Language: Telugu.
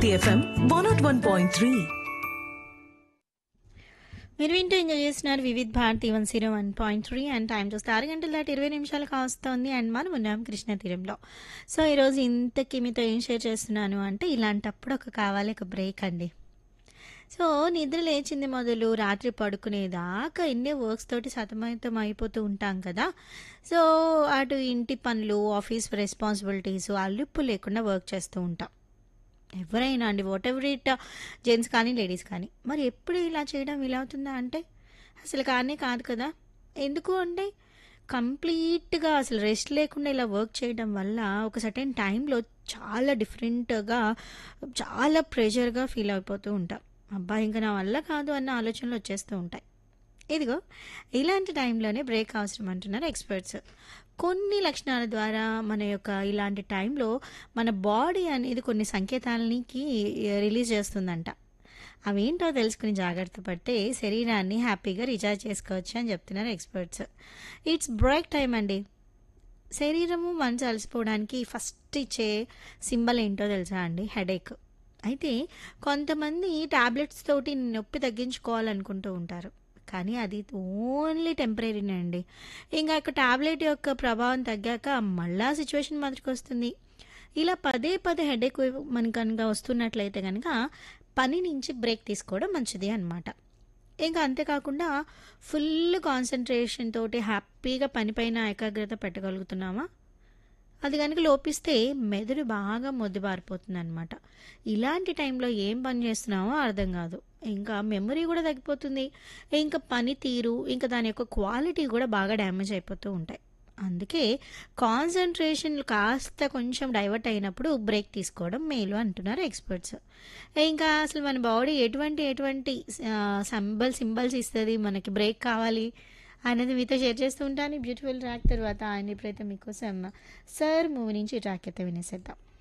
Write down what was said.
Hit FM 101.3. మీరు వింటూ ఎంజాయ్ చేస్తున్నారు Vividh Bharati one zero one point three and time చూస్తే ఆరు గంటల దాటి ఇరవై నిమిషాలు కావస్తుంది అండ్ మనం ఉన్నాం కృష్ణ తీరంలో సో ఈరోజు ఇంతకీ మీతో ఏం షేర్ చేస్తున్నాను అంటే ఇలాంటప్పుడు ఒక కావాలి ఒక బ్రేక్ అండి సో నిద్ర లేచింది మొదలు రాత్రి పడుకునేదాకా ఎన్నో వర్క్స్ తోటి సతమతం అయిపోతూ ఉంటాం కదా సో అటు ఇంటి పనులు ఆఫీస్ రెస్పాన్సిబిలిటీస్ అల్లుప్పు లేకుండా వర్క్ చేస్తూ ఉంటాం ఎవరైనా అండి వాట్ ఎవర్ ఇట్ జెంట్స్ కానీ లేడీస్ కానీ మరి ఎప్పుడు ఇలా చేయడం ఇలా అవుతుందా అంటే అసలు కానీ కాదు కదా ఎందుకు అంటే కంప్లీట్గా అసలు రెస్ట్ లేకుండా ఇలా వర్క్ చేయడం వల్ల ఒక సర్టెన్ టైంలో చాలా డిఫరెంట్గా చాలా ప్రెషర్గా ఫీల్ అయిపోతూ ఉంటాం అబ్బా ఇంకా నా వల్ల కాదు అన్న ఆలోచనలు వచ్చేస్తూ ఉంటాయి ఇదిగో ఇలాంటి టైంలోనే బ్రేక్ అవసరం అంటున్నారు ఎక్స్పర్ట్స్ కొన్ని లక్షణాల ద్వారా మన యొక్క ఇలాంటి టైంలో మన బాడీ అనేది కొన్ని సంకేతాలనికి రిలీజ్ చేస్తుందంట అవేంటో తెలుసుకుని జాగ్రత్త పడితే శరీరాన్ని హ్యాపీగా రీఛార్జ్ చేసుకోవచ్చు అని చెప్తున్నారు ఎక్స్పర్ట్స్ ఇట్స్ బ్రేక్ టైం అండి శరీరము మనసు అలసిపోవడానికి ఫస్ట్ ఇచ్చే సింబల్ ఏంటో తెలుసా అండి హెడేక్ అయితే కొంతమంది టాబ్లెట్స్ తోటి నొప్పి తగ్గించుకోవాలనుకుంటూ ఉంటారు కానీ అది ఓన్లీ టెంపరీనే అండి ఇంకా ఒక టాబ్లెట్ యొక్క ప్రభావం తగ్గాక మళ్ళా సిచ్యువేషన్ మాదిరికి వస్తుంది ఇలా పదే పదే హెడేక్ మనకు కనుక వస్తున్నట్లయితే కనుక పని నుంచి బ్రేక్ తీసుకోవడం మంచిది అనమాట ఇంకా అంతేకాకుండా ఫుల్ కాన్సన్ట్రేషన్ తోటి హ్యాపీగా పనిపైన ఏకాగ్రత పెట్టగలుగుతున్నామా అది కనుక లోపిస్తే మెదడు బాగా మొద్దుబారిపోతుంది అనమాట ఇలాంటి టైంలో ఏం పని చేస్తున్నామో అర్థం కాదు ఇంకా మెమరీ కూడా తగ్గిపోతుంది ఇంకా పనితీరు ఇంకా దాని యొక్క క్వాలిటీ కూడా బాగా డ్యామేజ్ అయిపోతూ ఉంటాయి అందుకే కాన్సన్ట్రేషన్ కాస్త కొంచెం డైవర్ట్ అయినప్పుడు బ్రేక్ తీసుకోవడం మేలు అంటున్నారు ఎక్స్పర్ట్స్ ఇంకా అసలు మన బాడీ ఎటువంటి ఎటువంటి సింబల్ సింబల్స్ ఇస్తుంది మనకి బ్రేక్ కావాలి అనేది మీతో షేర్ చేస్తూ ఉంటాను బ్యూటిఫుల్ ట్రాక్ తర్వాత ఆయన ఇప్పుడైతే మీకోసం సార్ మూవీ నుంచి ట్రాక్ అయితే వినేసేద్దాం